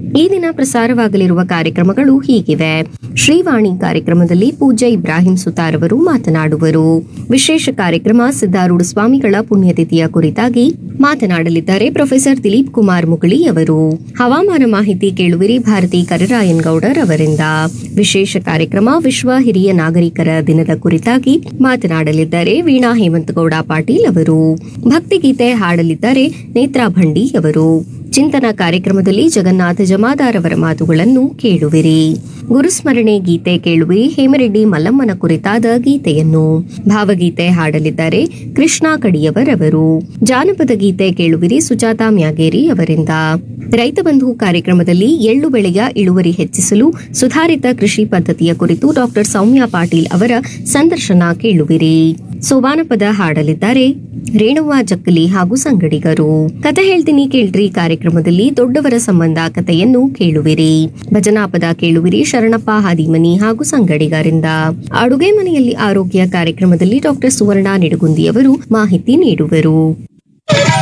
ಈ ದಿನ ಪ್ರಸಾರವಾಗಲಿರುವ ಕಾರ್ಯಕ್ರಮಗಳು ಹೀಗಿವೆ ಶ್ರೀವಾಣಿ ಕಾರ್ಯಕ್ರಮದಲ್ಲಿ ಪೂಜ್ಯ ಇಬ್ರಾಹಿಂ ಸುತಾರ್ ಅವರು ಮಾತನಾಡುವರು ವಿಶೇಷ ಕಾರ್ಯಕ್ರಮ ಸಿದ್ದಾರೂಢ ಸ್ವಾಮಿಗಳ ಪುಣ್ಯತಿಥಿಯ ಕುರಿತಾಗಿ ಮಾತನಾಡಲಿದ್ದಾರೆ ಪ್ರೊಫೆಸರ್ ದಿಲೀಪ್ ಕುಮಾರ್ ಮುಗಳಿ ಅವರು ಹವಾಮಾನ ಮಾಹಿತಿ ಕೇಳುವಿರಿ ಭಾರತಿ ಕರರಾಯನ್ ಗೌಡರ್ ಅವರಿಂದ ವಿಶೇಷ ಕಾರ್ಯಕ್ರಮ ವಿಶ್ವ ಹಿರಿಯ ನಾಗರಿಕರ ದಿನದ ಕುರಿತಾಗಿ ಮಾತನಾಡಲಿದ್ದಾರೆ ವೀಣಾ ಹೇಮಂತಗೌಡ ಪಾಟೀಲ್ ಅವರು ಭಕ್ತಿಗೀತೆ ಹಾಡಲಿದ್ದಾರೆ ನೇತ್ರಾ ಭಂಡಿ ಅವರು ಚಿಂತನ ಕಾರ್ಯಕ್ರಮದಲ್ಲಿ ಜಗನ್ನಾಥ ಜಮಾದಾರ್ ಅವರ ಮಾತುಗಳನ್ನು ಕೇಳುವಿರಿ ಗುರುಸ್ಮರಣೆ ಗೀತೆ ಕೇಳುವಿರಿ ಹೇಮರೆಡ್ಡಿ ಮಲ್ಲಮ್ಮನ ಕುರಿತಾದ ಗೀತೆಯನ್ನು ಭಾವಗೀತೆ ಹಾಡಲಿದ್ದಾರೆ ಕೃಷ್ಣ ಕಡಿಯವರ್ ಅವರು ಜಾನಪದ ಗೀತೆ ಕೇಳುವಿರಿ ಸುಜಾತ ಮ್ಯಾಗೇರಿ ಅವರಿಂದ ರೈತ ಬಂಧು ಕಾರ್ಯಕ್ರಮದಲ್ಲಿ ಎಳ್ಳು ಬೆಳೆಯ ಇಳುವರಿ ಹೆಚ್ಚಿಸಲು ಸುಧಾರಿತ ಕೃಷಿ ಪದ್ಧತಿಯ ಕುರಿತು ಡಾಕ್ಟರ್ ಸೌಮ್ಯ ಪಾಟೀಲ್ ಅವರ ಸಂದರ್ಶನ ಕೇಳುವಿರಿ ಸೋಬಾನಪದ ಹಾಡಲಿದ್ದಾರೆ ರೇಣುವ ಜಕ್ಕಲಿ ಹಾಗೂ ಸಂಗಡಿಗರು ಕತೆ ಹೇಳ್ತೀನಿ ಕೇಳ್ರಿ ಕಾರ್ಯಕ್ರಮದಲ್ಲಿ ದೊಡ್ಡವರ ಸಂಬಂಧ ಕಥೆಯನ್ನು ಕೇಳುವಿರಿ ಭಜನಾಪದ ಕೇಳುವಿರಿ ಶರಣಪ್ಪ ಹಾದಿಮನಿ ಹಾಗೂ ಸಂಗಡಿಗರಿಂದ ಅಡುಗೆ ಮನೆಯಲ್ಲಿ ಆರೋಗ್ಯ ಕಾರ್ಯಕ್ರಮದಲ್ಲಿ ಡಾಕ್ಟರ್ ಸುವರ್ಣ ನಿಡುಗುಂದಿ ಅವರು ಮಾಹಿತಿ ನೀಡುವರು